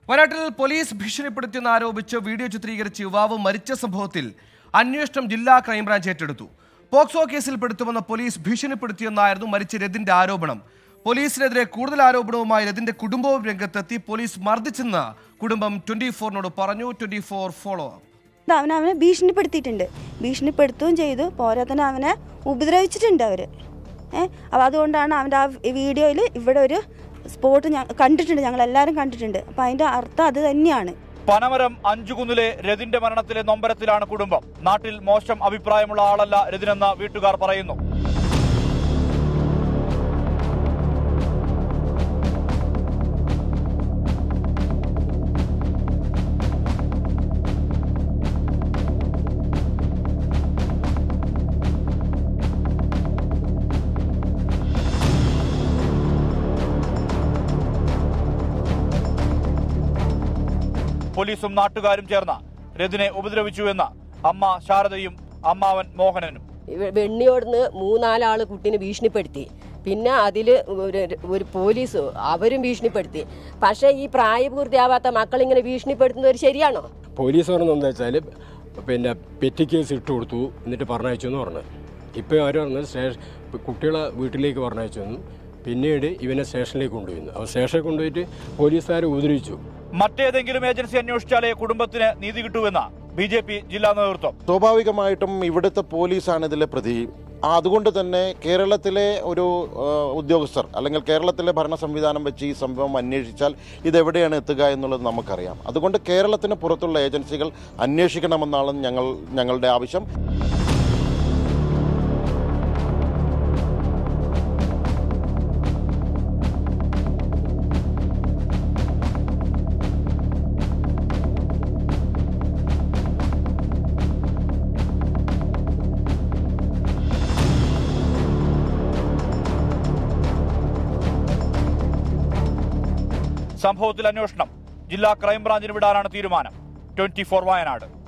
വയനാട്ടിൽ പോലീസ് ഭീഷണിപ്പെടുത്തിയെന്ന് ആരോപിച്ച് വീഡിയോ ചിത്രീകരിച്ച് യുവാവ് മരിച്ച സംഭവത്തിൽ അന്വേഷണം ജില്ലാ ക്രൈംബ്രാഞ്ച് ഏറ്റെടുത്തു പോക്സോ കേസിൽ പെടുത്തുമെന്ന് പോലീസ് ഭീഷണിപ്പെടുത്തിയെന്നായിരുന്നു മരിച്ച രതിന്റെ ആരോപണം പോലീസിനെതിരെ കൂടുതൽ ആരോപണവുമായി രതിന്റെ കുടുംബവും രംഗത്തെത്തി പോലീസ് മർദ്ദിച്ചെന്ന് കുടുംബം ട്വന്റി ഫോറിനോട് പറഞ്ഞു ട്വന്റി ഫോർ ഫോളോ അപ്പ് അവനെ അവനെ ഭീഷണിപ്പെടുത്തിയിട്ടുണ്ട് ഭീഷണിപ്പെടുത്തുകയും ചെയ്തു പോരാത്തന്നെ അവനെ ഉപദ്രവിച്ചിട്ടുണ്ട് അവർ ഏഹ് അപ്പോൾ അതുകൊണ്ടാണ് അവൻ്റെ ആ വീഡിയോയിൽ ഇവിടെ ഒരു സ്പോട്ട് ഞാൻ കണ്ടിട്ടുണ്ട് ഞങ്ങൾ എല്ലാവരും കണ്ടിട്ടുണ്ട് അപ്പോൾ അതിൻ്റെ അർത്ഥം അത് തന്നെയാണ് പനമരം അഞ്ചുകുന്നിലെ രതിന്റെ മരണത്തിലെ നൊമ്പരത്തിലാണ് കുടുംബം നാട്ടിൽ മോശം അഭിപ്രായമുള്ള ആളല്ല രതിനെന്ന് വീട്ടുകാർ പറയുന്നു പോലീസും നാട്ടുകാരും ചേർന്ന് രതിനെ ഉപദ്രവിച്ചുവെന്ന് അമ്മ ശാരദയും അമ്മാവൻ മോഹനനും ഇവ- വെണ്ണിയോടുന്ന് മൂന്നാലാള് കുട്ടീനെ ഭീഷണിപ്പെടുത്തി പിന്നെ അതിൽ ഒരു ഒരു പോലീസ് അവരും ഭീഷണിപ്പെടുത്തി പക്ഷേ ഈ പ്രായപൂർത്തിയാവാത്ത മക്കളിങ്ങനെ ഭീഷണിപ്പെടുത്തുന്നത് ശരിയാണോ പോലീസ് പറഞ്ഞത് എന്താ വെച്ചാൽ പിന്നെ പെറ്റി കേസ് ഇട്ട് കൊടുത്തു എന്നിട്ട് പറഞ്ഞയച്ചു എന്ന് പറഞ്ഞു ഇപ്പോൾ അവർ പറഞ്ഞത് സ്റ്റേഷൻ കുട്ടികളെ വീട്ടിലേക്ക് പറഞ്ഞയച്ചു എന്നും പിന്നീട് ഇവനെ സ്റ്റേഷനിലേക്ക് കൊണ്ടുപോയിരുന്നു അപ്പോൾ സ്റ്റേഷനിൽ കൊണ്ടുപോയിട്ട് പോലീസുകാരെ ഉപദ്രവിച്ചു മറ്റേതെങ്കിലും ഏജൻസി അന്വേഷിച്ചാലേ കുടുംബത്തിന് നീതി കിട്ടൂവെന്ന് ബി ജെ പി ജില്ലാ നേതൃത്വം സ്വാഭാവികമായിട്ടും ഇവിടുത്തെ പോലീസാണ് ഇതിലെ പ്രതി ആ, അതുകൊണ്ട് തന്നെ കേരളത്തിലെ ഒരു ആ, ഉദ്യോഗസ്ഥർ അല്ലെങ്കിൽ കേരളത്തിലെ ഭരണ സംവിധാനം വെച്ച് ഈ സംഭവം അന്വേഷിച്ചാൽ ഇതെവിടെയാണ് എത്തുക എന്നുള്ളത് നമുക്കറിയാം അതുകൊണ്ട് കേരളത്തിന് പുറത്തുള്ള ഏജൻസികൾ അന്വേഷിക്കണമെന്നാണ് ഞങ്ങൾ ഞങ്ങളുടെ ആവശ്യം സംഭവത്തിൽ അന്വേഷണം ജില്ലാ ക്രൈംബ്രാഞ്ചിന് വിടാനാണ് തീരുമാനം ട്വന്റി ഫോർ വയനാട്